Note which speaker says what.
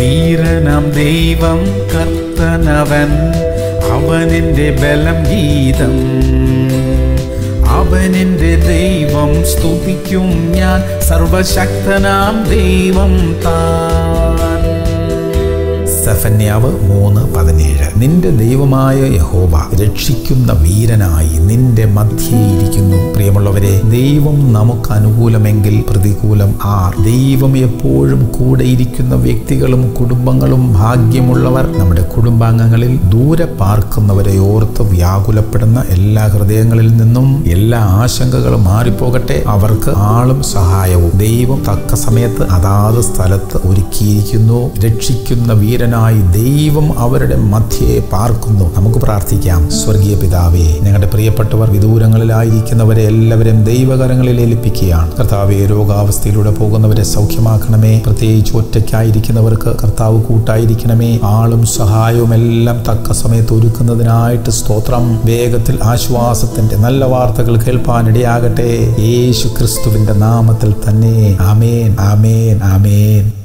Speaker 1: വീരനാം ദൈവം കർത്തനവൻ അവനെന്റെ ബലം ഗീതം അവനെന്റെ ദൈവം സ്തുതിക്കും ഞാൻ സർവശക്തനാം ദൈവം താൻ
Speaker 2: സെഫന്യാവ് മൂന്ന് പതിനേഴ് നിന്റെ ദൈവമായ യഹോവ രക്ഷിക്കുന്ന വീരനായി നിന്റെ മധ്യേ ഇരിക്കുന്നു പ്രിയമുള്ളവരെ ദൈവം നമുക്ക് അനുകൂലമെങ്കിൽ പ്രതികൂലം ആർ ദൈവം എപ്പോഴും കൂടെ ഇരിക്കുന്ന വ്യക്തികളും കുടുംബങ്ങളും ഭാഗ്യമുള്ളവർ നമ്മുടെ കുടുംബാംഗങ്ങളിൽ ദൂരെ പാർക്കുന്നവരെ ഓർത്ത് വ്യാകുലപ്പെടുന്ന എല്ലാ ഹൃദയങ്ങളിൽ നിന്നും എല്ലാ ആശങ്കകളും മാറിപ്പോകട്ടെ അവർക്ക് ആളും സഹായവും ദൈവം തക്ക സമയത്ത് അതാത് സ്ഥലത്ത് ഒരുക്കിയിരിക്കുന്നു രക്ഷിക്കുന്ന വീരനായി ദൈവം അവരുടെ മധ്യയെ പാർക്കുന്നു നമുക്ക് പ്രാർത്ഥിക്കാം സ്വർഗീയ പിതാവേ ഞങ്ങളുടെ പ്രിയപ്പെട്ടവർ വിദൂരങ്ങളിലായിരിക്കുന്നവരെ എല്ലാവരും ദൈവകരങ്ങളിൽ ഏൽപ്പിക്കുകയാണ് കർത്താവെ രോഗാവസ്ഥയിലൂടെ പോകുന്നവരെ സൗഖ്യമാക്കണമേ പ്രത്യേകിച്ച് ഒറ്റയ്ക്കായിരിക്കുന്നവർക്ക് കർത്താവ് കൂട്ടായിരിക്കണമേ ആളും സഹായവും എല്ലാം തക്ക സമയത്ത് ഒരുക്കുന്നതിനായിട്ട് സ്തോത്രം വേഗത്തിൽ ആശ്വാസത്തിന്റെ നല്ല വാർത്തകൾ കേൾപ്പാനിടയാകട്ടെ യേശു ക്രിസ്തുവിന്റെ നാമത്തിൽ തന്നെ ആമേൻ ആമേൻ ആമേൻ